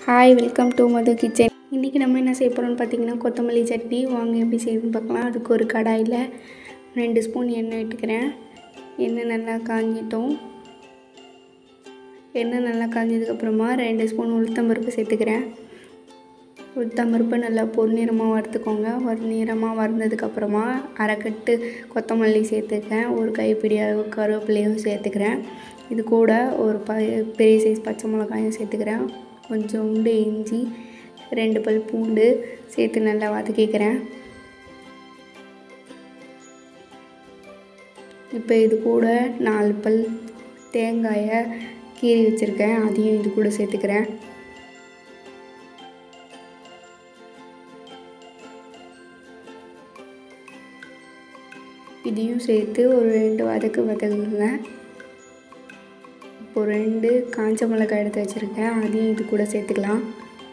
hi welcome to Madhu kitchen இன்றைக்கி நம்ம என்ன செய்ய போகிறோம்னு பார்த்தீங்கன்னா கொத்தமல்லி சட்னி வாங்க எப்படி செய்யுதுன்னு பார்க்கலாம் அதுக்கு ஒரு கடாயில் ரெண்டு ஸ்பூன் எண்ணெய் விட்டுக்கிறேன் எண்ணெய் நல்லா காஞ்சிட்டோம் எண்ணெய் நல்லா காஞ்சதுக்கப்புறமா ரெண்டு ஸ்பூன் உளுத்தம்பருப்பு சேர்த்துக்கிறேன் உளுத்தம்பருப்பு நல்லா பொன்னிறமாக வறுத்துக்கோங்க பொன்னிறமாக வறுந்ததுக்கப்புறமா அரைக்கட்டு கொத்தமல்லி சேர்த்துக்கிறேன் ஒரு கைப்பிடி அளவு கருவேப்பிலையும் சேர்த்துக்கிறேன் இது கூட ஒரு ப பெரிய சைஸ் பச்சை மிளகாயும் சேர்த்துக்கிறேன் கொஞ்சோண்டு இஞ்சி ரெண்டு பல் பூண்டு சேர்த்து நல்லா வதக்கிக்கிறேன் இப்போ இது கூட நாலு பல் தேங்காயை கீறி வச்சுருக்கேன் அதையும் இது கூட சேர்த்துக்கிறேன் இதையும் சேர்த்து ஒரு ரெண்டு வதக்கு வதக்குங்க இப்போ ரெண்டு காஞ்ச மிளகாய் எடுத்து வச்சுருக்கேன் அதையும் இது கூட சேர்த்துக்கலாம்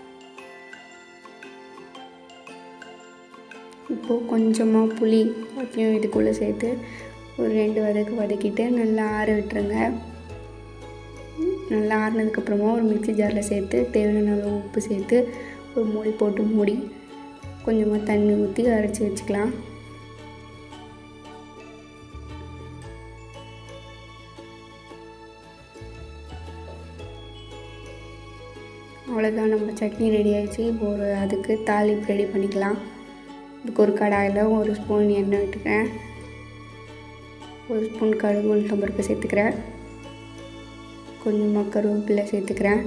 இப்போது கொஞ்சமாக புளி அதையும் இதுக்குள்ளே சேர்த்து ஒரு ரெண்டு வதக்கு வதக்கிட்டு நல்லா ஆற விட்டுருங்க நல்லா ஆறினதுக்கப்புறமா ஒரு மிக்சி ஜாரில் சேர்த்து தேவையான அளவு உப்பு சேர்த்து ஒரு மூடி போட்டு மூடி கொஞ்சமாக தண்ணி ஊற்றி அரைச்சி வச்சுக்கலாம் அவ்வளோதான் நம்ம சட்னி ரெடி ஆகிடுச்சு இப்போ ஒரு அதுக்கு தாளிப்பு ரெடி பண்ணிக்கலாம் இதுக்கு ஒரு கடாயில் ஒரு ஸ்பூன் எண்ணெய் விட்டுக்கிறேன் ஒரு ஸ்பூன் கடுகு உளுத்தம் பருப்பு சேர்த்துக்கிறேன் கொஞ்சமாக கருவேப்பிலை சேர்த்துக்கிறேன்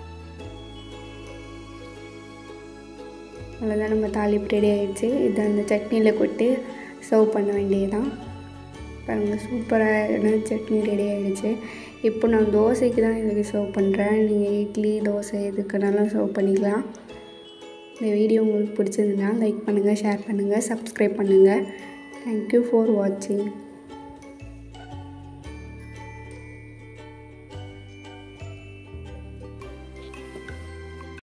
அவ்வளோதான் நம்ம தாளிப்பு ரெடி ஆகிடுச்சு இதை அந்த சட்னியில் கொட்டி சர்வ் பண்ண வேண்டியதுதான் பாருங்கள் சூப்பரான சட்னி ரெடி ஆகிடுச்சு இப்போ நான் தோசைக்கு தான் இதுக்கு சர்வ் பண்ணுறேன் நீங்கள் இட்லி தோசை எதுக்குனாலும் சர்வ் பண்ணிக்கலாம் இந்த வீடியோ உங்களுக்கு பிடிச்சதுன்னா லைக் பண்ணுங்கள் ஷேர் பண்ணுங்கள் சப்ஸ்கிரைப் பண்ணுங்கள் தேங்க்யூ ஃபார் வாட்சிங்